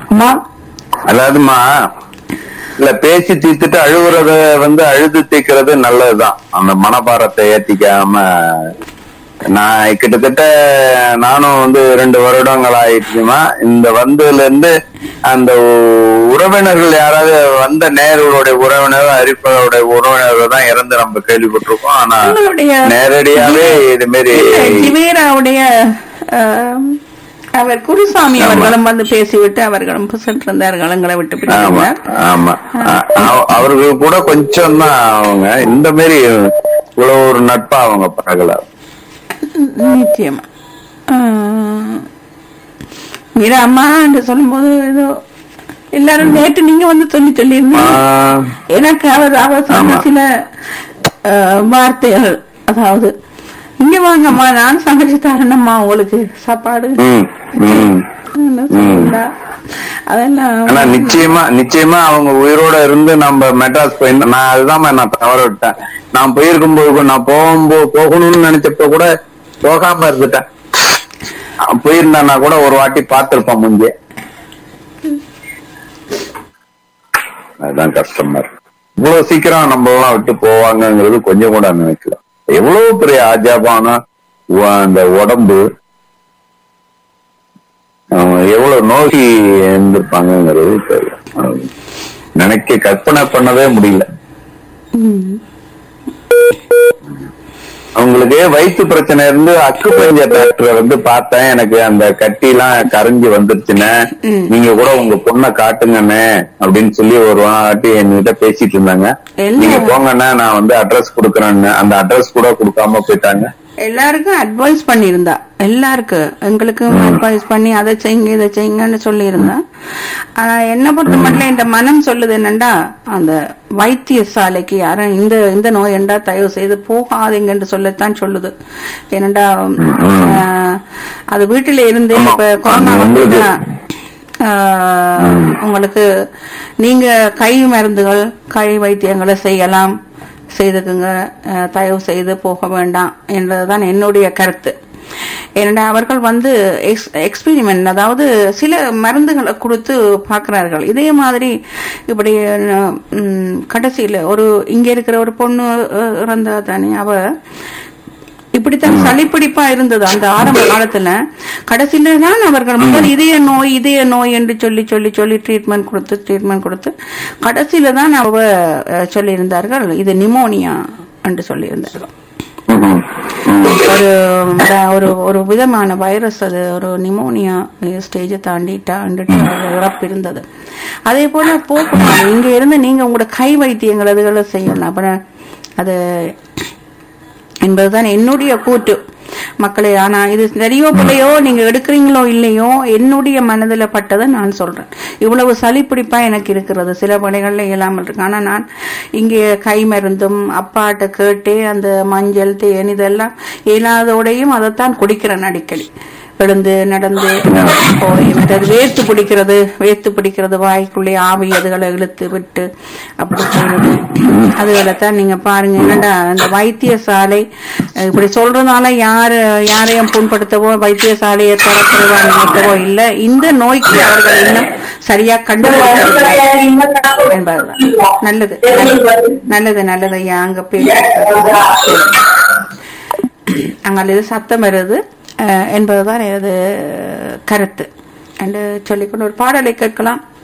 அம்மா அதாவதுமா இல்ல பேசி தீர்த்துட்டு அழுகுறத வந்து அழுது தீர்க்கிறது நல்லதுதான் அந்த மனபாரத்தை ஏத்திக்காம நான் கிட்டத்தட்ட நானும் வந்து ரெண்டு வருடங்கள் ஆயிடுச்சுமா இந்த வந்ததுல இருந்து அந்த உறவினர்கள் யாராவது வந்த நேர்களுடைய உறவினர் அரிப்பவருடைய உறவினர்கள் தான் இறந்து நம்ம கேள்விப்பட்டிருக்கோம் ஆனா உங்களுடைய நேரடியாவே இது மாதிரி ஜிவேராவுடைய ஆம், அவர் குருசாமி அவர்களும் வந்து பேசிவிட்டு அவர்களும் சென்றிருந்தார்கள் எங்களை விட்டு ஆமா பிரிந்தார் ஆமா அ- அவ- அவர்கள் கூட கொஞ்சம் தான் அவங்க இந்த மாதிரி இவ்வளவு ஒரு நட்பா அவங்க பழகல நிச்சயமா ஆஹ், மீரா அம்மா என்று சொல்லும்போது ஏதோ எல்லாரும் நேற்று நீங்க வந்து சொல்லி சொல்லியிருந்தீங்க ஆஹ், எனக்கு அவர் அவர் சொன்ன ஆமா. சில ஆஹ், வார்த்தைகள் அதாவது இங்க வாங்கம்மா நான் சமைச்சு தரேனம்மா உங்களுக்கு சாப்பாடு ம், ம். என்ன சொல்லுங்களா? அதெல்லாம் ஆனா நிச்சயமா நிச்சயமா அவங்க உயிரோட இருந்து நம்ம மெட்ராஸ் போய் நான் அதுதான் நான் தவற விட்டேன் நான் போயிருக்கும் போது கூட நான் போகும்போது போகணும்னு நினைச்சப்ப கூட போகாம இருந்துட்டேன் நான் போயிருந்தானா கூட ஒரு வாட்டி பார்த்திருப்பேன் முன்பே அதுதான் கஷ்டமா இருக்கு இவ்வளவு சீக்கிரம் நம்ம எல்லாம் விட்டு போவாங்கங்கிறது கொஞ்சம் கூட நினைக்கல எவ்வளவு பெரிய ஆஜாபான உ- அந்த உடம்பு அவங்க எவ்வளவு நோக்கி இருந்திருப்பாங்கிறது தெரியும் நினைக்க கற்பனை பண்ணவே முடியல அவங்களுக்கு வயிற்று பிரச்சனை இருந்து அக்கு பஞ்ச டாக்டரை வந்து பார்த்தேன் எனக்கு அந்த கட்டி எல்லாம் கரைஞ்சு வந்துருச்சுன்னு நீங்க கூட உங்க பொண்ணை காட்டுங்கண்ணே அப்படின்னு சொல்லி ஒரு வாட்டி என்கிட்ட பேசிட்டு இருந்தாங்க என்ன? நீங்க போங்கண்ணே நான் வந்து அட்ரஸ் கொடுக்கறேன்னு அந்த அட்ரஸ் கூட கொடுக்காம போயிட்டாங்க எல்லாருக்கும் அட்வைஸ் பண்ணியிருந்தா எல்லாருக்கும் எங்களுக்கும் அட்வைஸ் பண்ணி அதை செய்யுங்க இதை செய்யுங்கன்னு சொல்லியிருந்தா ஆனா என்ன பொறுத்த மட்டும் இந்த மனம் சொல்லுது என்னண்டா அந்த வைத்தியசாலைக்கு யாரும் இந்த இந்த நோய் என்றா தயவு செய்து போகாதீங்கன்னு சொல்லத்தான் சொல்லுது ஏனண்டா ஆஹ், அது வீட்டில இருந்தே ஆமா. இப்ப கொரோனா அது உங்களுக்கு- வந்துச்சுன்னா, ஆஹ், உங்களுக்கு நீங்க கை மருந்துகள் கை வைத்தியங்களை செய்யலாம் செய்துக்குங்க அஹ், தயவு செய்து போக வேண்டாம் என்றதுதான் என்னுடைய கருத்து ஏனென்றா அவர்கள் வந்து எக்ஸ்பெரிமெண்ட் அதாவது சில மருந்துகளை கொடுத்து பார்க்கிறார்கள் இதே மாதிரி இப்படி ம், கடைசியில ஒரு இங்க இருக்கிற ஒரு பொண்ணு அஹ், இறந்தா தானே அவ இப்படித்தான் சளிப்பிடிப்பா இருந்தது அந்த ஆரம்ப காலத்துல கடைசியில தான் அவர்கள் முதல் இதய நோய் இதய நோய் என்று சொல்லி சொல்லி சொல்லி ட்ரீட்மெண்ட் கொடுத்து ட்ரீட்மெண்ட் கொடுத்து கடைசியில தான் அவ அஹ், சொல்லியிருந்தார்கள் இது நிமோனியா என்று சொல்லியிருந்தார்கள் ம்ஹும். ம். ஒரு அஹ், ஒரு ஒரு விதமான வைரஸ் அது ஒரு நிமோனியா ஸ்டேஜை தாண்டிட்டா இறப்பு இருந்தது அதே போல போகக்கூடாது இங்க இருந்து நீங்க உங்களோட கை வைத்தியங்கள் அதுகளை செய்யணும் அப்புறம் அது என்பதுதான் என்னுடைய கூற்று மக்களே ஆனா இது சரியோ பிள்ளையோ நீங்க எடுக்கிறீங்களோ இல்லையோ என்னுடைய மனதுல பட்டதை நான் சொல்றேன் இவ்வளவு சளி பிடிப்பா எனக்கு இருக்கிறது சில பணிகள்ல இயலாமல் இருக்கு ஆனா நான் இங்கே கை மருந்தும் அப்பாட்ட கேட்டே அந்த மஞ்சள் தேன் இதெல்லாம் இயலாதோடையும் அதைத்தான் குடிக்கிறேன் அடிக்கடி எழுந்து நடந்து போய் மற்றது வேர்த்து பிடிக்கிறது வேர்த்து பிடிக்கிறது வாய்க்குள்ளே ஆவி அதுகளை இழுத்து விட்டு அப்படி செய்யறது அதுகளைத்தான் நீங்க பாருங்க என்னடா அந்த வைத்தியசாலை அஹ் இப்படி சொல்றதுனால யாரு யாரையும் புண்படுத்தவோ வைத்தியசாலையை திறக்கிறதா நினைக்கவோ இல்ல இந்த நோய்க்கு அவர்கள் இன்னும் சரியா கண்டுபிடிக்கவில்லை என்பதுதான் நல்லது நல்லது நல்லது ஐயா அங்க பேச அங்கே இது சத்தம் வருது அஹ், என்பதுதான் எனது கருத்து என்று சொல்லிக்கொண்டு ஒரு பாடலை கேட்கலாம்